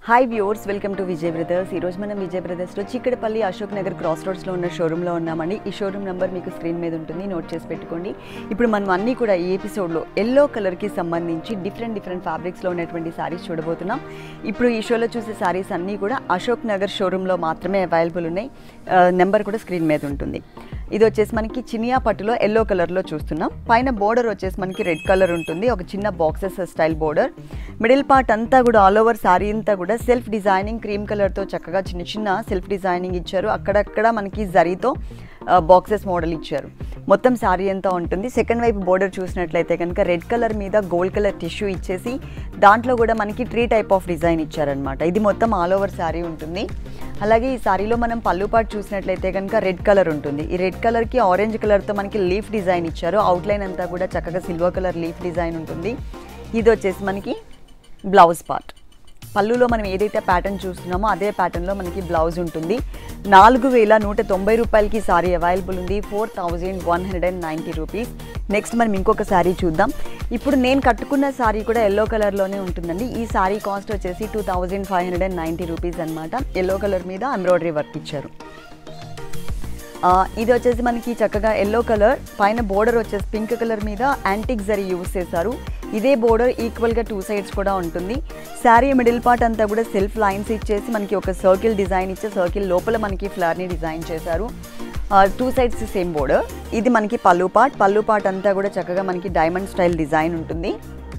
hi viewers welcome to Vijay brothers ఈరోజు మనం విజయ్ బ్రదర్స్లో చిక్కడపల్లి అశోక్ నగర్ క్రాస్ రోడ్స్లో ఉన్న షోరూంలో ఉన్నామండి ఈ షోరూమ్ నెంబర్ మీకు స్క్రీన్ మీద ఉంటుంది నోట్ చేసి పెట్టుకోండి ఇప్పుడు మనం అన్నీ కూడా ఈ ఎపిసోడ్లో ఎల్లో కలర్కి సంబంధించి డిఫరెంట్ డిఫరెంట్ ఫ్యాబ్రిక్స్లో ఉన్నటువంటి శారీస్ చూడబోతున్నాం ఇప్పుడు ఈ షోలో చూసే శారీస్ అన్నీ కూడా అశోక్ నగర్ షోరూంలో మాత్రమే అవైలబుల్ ఉన్నాయి నెంబర్ కూడా స్క్రీన్ మీద ఉంటుంది ఇది వచ్చేసి మనకి చినియా పట్టులో ఎల్లో కలర్లో చూస్తున్నాం పైన బోర్డర్ వచ్చేసి మనకి రెడ్ కలర్ ఉంటుంది ఒక చిన్న boxes style border middle part అంతా కూడా ఆల్ ఓవర్ శారీ అంతా కూడా సెల్ఫ్ డిజైనింగ్ క్రీమ్ కలర్తో చక్కగా చిన్న చిన్న సెల్ఫ్ డిజైనింగ్ ఇచ్చారు అక్కడక్కడ మనకి జరీతో బాక్సెస్ మోడల్ ఇచ్చారు మొత్తం శారీ అంతా ఉంటుంది సెకండ్ వైపు బోర్డర్ చూసినట్లయితే కనుక రెడ్ కలర్ మీద గోల్డ్ కలర్ టిష్యూ ఇచ్చేసి దాంట్లో కూడా మనకి త్రీ టైప్ ఆఫ్ డిజైన్ ఇచ్చారనమాట ఇది మొత్తం ఆల్ ఓవర్ శారీ ఉంటుంది అలాగే ఈ శారీలో మనం పళ్ళు పాటు చూసినట్లయితే కనుక రెడ్ కలర్ ఉంటుంది ఈ రెడ్ కలర్కి ఆరెంజ్ కలర్తో మనకి లీఫ్ డిజైన్ ఇచ్చారు అవుట్లైన్ అంతా కూడా చక్కగా సిల్వర్ కలర్ లీఫ్ డిజైన్ ఉంటుంది ఇది వచ్చేసి మనకి బ్లౌజ్ పార్ట్ పళ్ళులో మనం ఏదైతే ప్యాటర్న్ చూస్తున్నామో అదే ప్యాటర్న్లో మనకి బ్లౌజ్ ఉంటుంది నాలుగు వేల నూట తొంభై రూపాయలకి సారీ అవైలబుల్ ఉంది four thousand one hundred and ninety rupees next మనం ఇంకొక శారీ చూద్దాం ఇప్పుడు నేను కట్టుకున్న శారీ కూడా ఎల్లో కలర్లోనే ఉంటుందండి ఈ శారీ కాస్ట్ వచ్చేసి two thousand five hundred and ninety rupees అనమాట ఎల్లో కలర్ మీద ఎంబ్రాయిడరీ వర్క్ ఇచ్చారు ఆ, ఇది వచ్చేసి మనకి చక్కగా ఎల్లో కలర్ పైన బోర్డర్ వచ్చేసి పింక్ కలర్ మీద యాంటిక్ జరీ యూస్ చేశారు ఇదే బోర్డర్ ఈక్వల్గా టూ సైడ్స్ కూడా ఉంటుంది శారీ మిడిల్ పార్ట్ అంతా కూడా సెల్ఫ్ లైన్స్ ఇచ్చేసి మనకి ఒక సర్కిల్ డిజైన్ ఇచ్చే సర్కిల్ లోపల మనకి ఫ్లవర్ని డిజైన్ చేశారు టూ సైడ్స్ సేమ్ బోర్డర్ ఇది మనకి పళ్ళు పార్ట్ పళ్ళు పార్ట్ అంతా కూడా చక్కగా మనకి డైమండ్ స్టైల్ డిజైన్ ఉంటుంది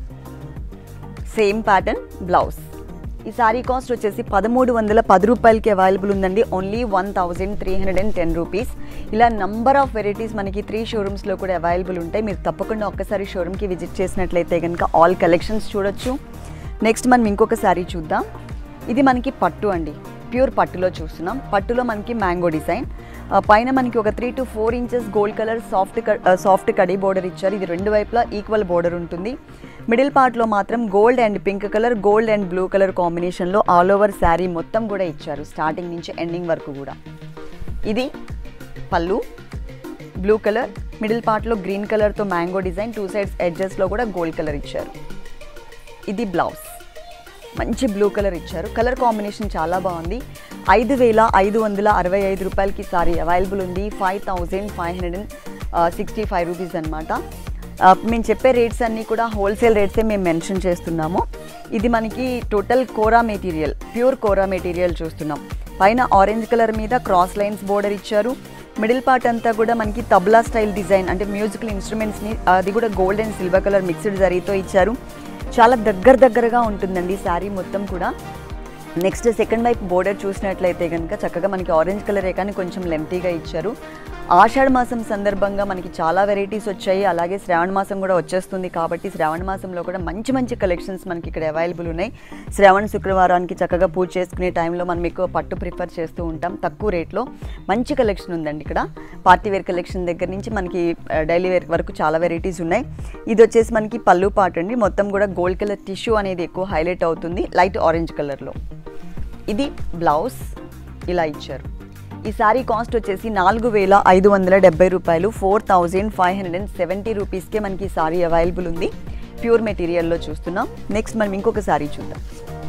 సేమ్ ప్యాటర్న్ బ్లౌజ్ ఈ సారీ కాస్ట్ వచ్చేసి పదమూడు వందల పది రూపాయలకి అవైలబుల్ ఉందండి only one thousand three hundred and ten rupees ఇలా నంబర్ ఆఫ్ వెరైటీస్ మనకి త్రీ షోరూమ్స్లో కూడా అవైలబుల్ ఉంటాయి మీరు తప్పకుండా ఒక్కసారి షోరూమ్కి విజిట్ చేసినట్లయితే కనుక ఆల్ కలెక్షన్స్ చూడొచ్చు నెక్స్ట్ మనం ఇంకొక సారీ చూద్దాం ఇది మనకి పట్టు అండి ప్యూర్ పట్టులో చూస్తున్నాం పట్టులో మనకి మ్యాంగో డిజైన్ ఆ, పైన మనకి ఒక three to four inches gold colour soft soft కడీ బోర్డర్ ఇచ్చారు ఇది రెండు వైపులా ఈక్వల్ బోర్డర్ ఉంటుంది మిడిల్ పార్ట్లో మాత్రం gold and pink colour gold and blue colour కాంబినేషన్లో ఆల్ ఓవర్ శారీ మొత్తం కూడా ఇచ్చారు స్టార్టింగ్ నుంచి ఎండింగ్ వరకు కూడా ఇది పళ్ళు బ్లూ కలర్ మిడిల్ పార్ట్లో గ్రీన్ కలర్తో మ్యాంగో డిజైన్ టూ సైడ్స్ ఎడ్జెస్లో కూడా గోల్డ్ కలర్ ఇచ్చారు ఇది బ్లౌజ్ మంచి బ్లూ కలర్ ఇచ్చారు కలర్ కాంబినేషన్ చాలా బాగుంది ఐదు వేల ఐదు వందల అరవై ఐదు రూపాయలకి సారీ అవైలబుల్ ఉంది five thousand five hundred and sixty five rupees అనమాట మేము చెప్పే రేట్స్ అన్నీ కూడా హోల్సేల్ రేట్సే మేము మెన్షన్ చేస్తున్నాము ఇది మనకి total kora material pure kora material చూస్తున్నాం పైన ఆరెంజ్ కలర్ మీద క్రాస్ లైన్స్ బోర్డర్ ఇచ్చారు మిడిల్ పార్ట్ అంతా కూడా మనకి తబ్లా స్టైల్ డిజైన్ అంటే మ్యూజికల్ ఇన్స్ట్రుమెంట్స్ని అది కూడా gold and silver colour mixed జరీతో ఇచ్చారు చాలా దగ్గర దగ్గరగా ఉంటుందండి శారీ మొత్తం కూడా నెక్స్ట్ సెకండ్ వైపు బోర్డర్ చూసినట్లయితే కనుక చక్కగా మనకి ఆరెంజ్ కలరే కానీ కొంచెం లెంతీగా ఇచ్చారు ఆషాఢ మాసం సందర్భంగా మనకి చాలా వెరైటీస్ వచ్చాయి అలాగే శ్రావణ మాసం కూడా వచ్చేస్తుంది కాబట్టి శ్రావణ మాసంలో కూడా మంచి మంచి కలెక్షన్స్ మనకి ఇక్కడ అవైలబుల్ ఉన్నాయి శ్రావణ శుక్రవారానికి చక్కగా పూజ చేసుకునే టైంలో మనం ఎక్కువ పట్టు ప్రిఫర్ చేస్తూ ఉంటాం తక్కువ రేట్లో మంచి కలెక్షన్ ఉందండి ఇక్కడ పార్టీ వేర్ కలెక్షన్ దగ్గర నుంచి మనకి డైలీ వేర్ వరకు చాలా వెరైటీస్ ఉన్నాయి ఇది వచ్చేసి మనకి పళ్ళు పాట అండి మొత్తం కూడా గోల్డ్ కలర్ టిష్యూ అనేది ఎక్కువ హైలైట్ అవుతుంది లైట్ ఆరెంజ్ కలర్లో ఇది బ్లౌజ్ ఇలా ఇచ్చారు ఈ శారీ కాస్ట్ వచ్చేసి నాలుగు వేల ఐదు వందల డెబ్బై రూపాయలు four thousand five hundred and seventy రూపీస్కే మనకి ఈ శారీ అవైలబుల్ ఉంది ప్యూర్ మెటీరియల్లో చూస్తున్నాం నెక్స్ట్ మనం ఇంకొక శారీ చూద్దాం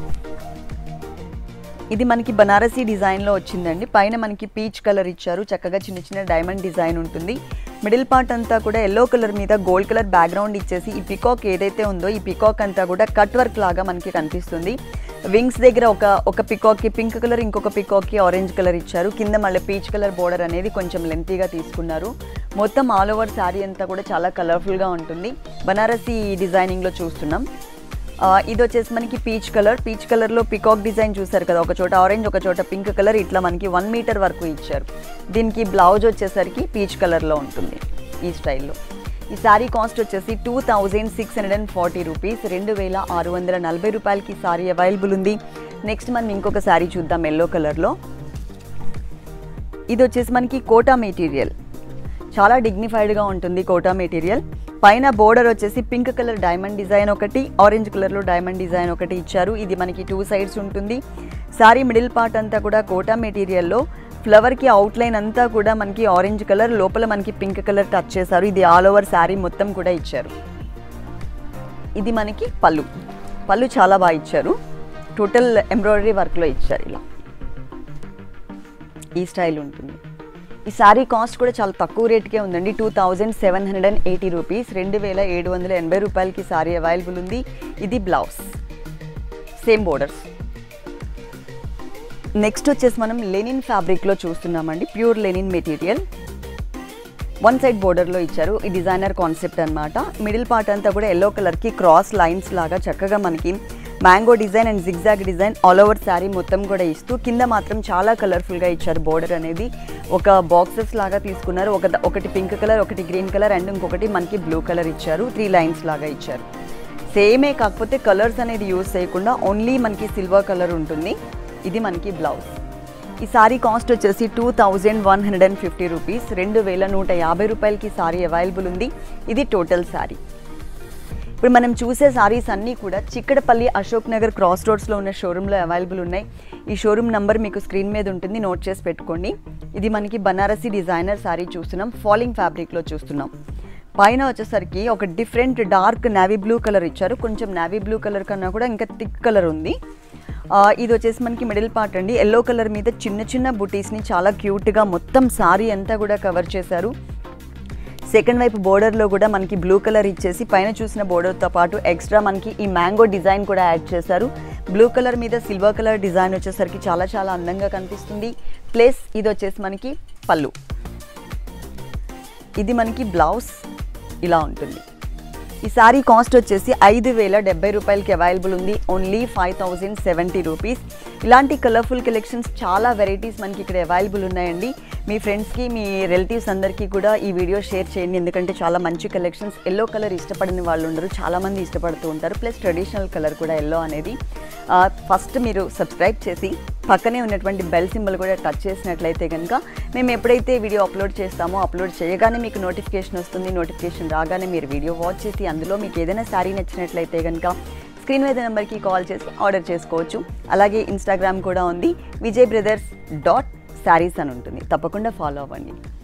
ఇది మనకి బనారసీ డిజైన్లో వచ్చిందండి పైన మనకి పీచ్ కలర్ ఇచ్చారు చక్కగా చిన్న చిన్న డైమండ్ డిజైన్ ఉంటుంది మిడిల్ పార్ట్ అంతా కూడా ఎల్లో కలర్ మీద గోల్డ్ కలర్ బ్యాక్గ్రౌండ్ ఇచ్చేసి ఈ పికాక్ ఏదైతే ఉందో ఈ పికాక్ అంతా కూడా కట్ వర్క్ లాగా మనకి కనిపిస్తుంది వింగ్స్ దగ్గర ఒక ఒక పికాక్కి పింక్ కలర్ ఇంకొక పికాక్కి ఆరెంజ్ కలర్ ఇచ్చారు కింద మళ్ళీ పీచ్ కలర్ బోర్డర్ అనేది కొంచెం లెంతీగా తీసుకున్నారు మొత్తం ఆల్ ఓవర్ శారీ అంతా కూడా చాలా కలర్ఫుల్గా ఉంటుంది బనారసీ డిజైనింగ్లో చూస్తున్నాం ఆ, ఇది వచ్చేసి మనకి పీచ్ కలర్ పీచ్ కలర్లో పికాక్ డిజైన్ చూసారు కదా ఒక చోట ఆరెంజ్ ఒక చోట పింక్ కలర్ ఇట్లా మనకి వన్ మీటర్ వరకు ఇచ్చారు దీనికి బ్లౌజ్ వచ్చేసరికి పీచ్ కలర్లో ఉంటుంది ఈ స్టైల్లో ఈ శారీ కాస్ట్ వచ్చేసి two thousand six hundred and forty rupees రెండు వేల ఆరు వందల నలభై రూపాయలకి శారీ అవైలబుల్ ఉంది నెక్స్ట్ మనం ఇంకొక శారీ చూద్దాం ఎల్లో కలర్లో ఇది వచ్చేసి మనకి కోటా మెటీరియల్ చాలా డిగ్నిఫైడ్గా ఉంటుంది కోటా మెటీరియల్ పైన బోర్డర్ వచ్చేసి పింక్ కలర్ డైమండ్ డిజైన్ ఒకటి ఆరెంజ్ కలర్లో డైమండ్ డిజైన్ ఒకటి ఇచ్చారు ఇది మనకి టూ సైడ్స్ ఉంటుంది సారీ మిడిల్ పార్ట్ అంతా కూడా కోటా మెటీరియల్లో ఫ్లవర్కి అవుట్లైన్ అంతా కూడా మనకి ఆరెంజ్ కలర్ లోపల మనకి పింక్ కలర్ టచ్ చేశారు ఇది ఆల్ ఓవర్ శారీ మొత్తం కూడా ఇచ్చారు ఇది మనకి పళ్ళు పళ్ళు చాలా బాగా ఇచ్చారు టోటల్ ఎంబ్రాయిడరీ వర్క్లో ఇచ్చారు ఇలా ఈ స్టైల్ ఉంటుంది ఈ శారీ కాస్ట్ కూడా చాలా తక్కువ రేట్కే ఉందండి two thousand seven hundred and eighty rupees రెండు వేల ఏడు వందల ఎనభై రూపాయలకి శారీ అవైలబుల్ ఉంది ఇది బ్లౌజ్ సేమ్ బోర్డర్స్ నెక్స్ట్ వచ్చేసి మనం లెనిన్ ఫ్యాబ్రిక్లో చూస్తున్నామండి pure linen material one side బోర్డర్లో ఇచ్చారు ఈ డిజైనర్ కాన్సెప్ట్ అన్నమాట మిడిల్ పార్ట్ అంతా కూడా ఎల్లో కలర్కి క్రాస్ లైన్స్ లాగా చక్కగా మనకి mango design and zigzag design all over sari మొత్తం కూడా ఇస్తూ కింద మాత్రం చాలా కలర్ఫుల్గా ఇచ్చారు బోర్డర్ అనేది ఒక బాక్సెస్ లాగా తీసుకున్నారు ఒక ఒకటి పింక్ కలర్ ఒకటి గ్రీన్ కలర్ అండ్ ఇంకొకటి మనకి బ్లూ కలర్ ఇచ్చారు త్రీ లైన్స్ లాగా ఇచ్చారు సేమే కాకపోతే కలర్స్ అనేది యూస్ చేయకుండా ఓన్లీ మనకి సిల్వర్ కలర్ ఉంటుంది ఇది మనకి బ్లౌజ్ ఈ సారీ కాస్ట్ వచ్చేసి two thousand one hundred and fifty rupees రెండు వేల నూట యాభై రూపాయలకి సారీ అవైలబుల్ ఉంది ఇది టోటల్ సారీ ఇప్పుడు మనం చూసే సారీస్ అన్నీ కూడా చిక్కడపల్లి అశోక్ నగర్ క్రాస్ రోడ్స్లో ఉన్న షోరూంలో అవైలబుల్ ఉన్నాయి ఈ షోరూమ్ నంబర్ మీకు స్క్రీన్ మీద ఉంటుంది నోట్ చేసి పెట్టుకోండి ఇది మనకి బనారసి డిజైనర్ సారీ చూస్తున్నాం ఫాలింగ్ ఫ్యాబ్రిక్లో చూస్తున్నాం పైన వచ్చేసరికి ఒక different dark navy blue colour ఇచ్చారు కొంచెం నావీ బ్లూ కలర్ కన్నా కూడా ఇంకా థిక్ కలర్ ఉంది ఆ, ఇది వచ్చేసి మనకి మిడిల్ పార్ట్ అండి ఎల్లో కలర్ మీద చిన్న చిన్న బుటీస్ని చాలా క్యూట్గా మొత్తం సారీ అంతా కూడా కవర్ చేశారు సెకండ్ వైపు బోర్డర్లో కూడా మనకి బ్లూ కలర్ ఇచ్చేసి పైన చూసిన బోర్డర్తో పాటు ఎక్స్ట్రా మనకి ఈ మ్యాంగో డిజైన్ కూడా యాడ్ చేశారు బ్లూ కలర్ మీద సిల్వర్ కలర్ డిజైన్ వచ్చేసరికి చాలా చాలా అందంగా కనిపిస్తుంది ప్లస్ ఇది వచ్చేసి మనకి పళ్ళు ఇది మనకి బ్లౌజ్ ఇలా ఉంటుంది ఈ సారీ కాస్ట్ వచ్చేసి ఐదు వేల డెబ్బై రూపాయలకి అవైలబుల్ ఉంది only five thousand seventy rupees ఇలాంటి కలర్ఫుల్ కలెక్షన్స్ చాలా వెరైటీస్ మనకి ఇక్కడ అవైలబుల్ ఉన్నాయండి మీ ఫ్రెండ్స్కి మీ రిలేటివ్స్ అందరికీ కూడా ఈ వీడియో షేర్ చేయండి ఎందుకంటే చాలా మంచి కలెక్షన్స్ ఎల్లో కలర్ ఇష్టపడని వాళ్ళు ఉండరు చాలామంది ఇష్టపడుతూ ఉంటారు ప్లస్ ట్రెడిషనల్ కలర్ కూడా ఎల్లో అనేది ఫస్ట్ మీరు సబ్స్క్రైబ్ చేసి పక్కనే ఉన్నటువంటి బెల్ సింబల్ కూడా టచ్ చేసినట్లయితే కనుక మేము ఎప్పుడైతే వీడియో అప్లోడ్ చేస్తామో అప్లోడ్ చేయగానే మీకు నోటిఫికేషన్ వస్తుంది నోటిఫికేషన్ రాగానే మీరు వీడియో వాచ్ చేసి అందులో మీకు ఏదైనా శారీ నచ్చినట్లయితే కనుక స్క్రీన్ మీద నెంబర్కి కాల్ చేసి ఆర్డర్ చేసుకోవచ్చు అలాగే ఇన్స్టాగ్రామ్ కూడా ఉంది విజయ్ బ్రదర్స్ డాట్ శారీస్ అని ఉంటుంది తప్పకుండా ఫాలో అవ్వండి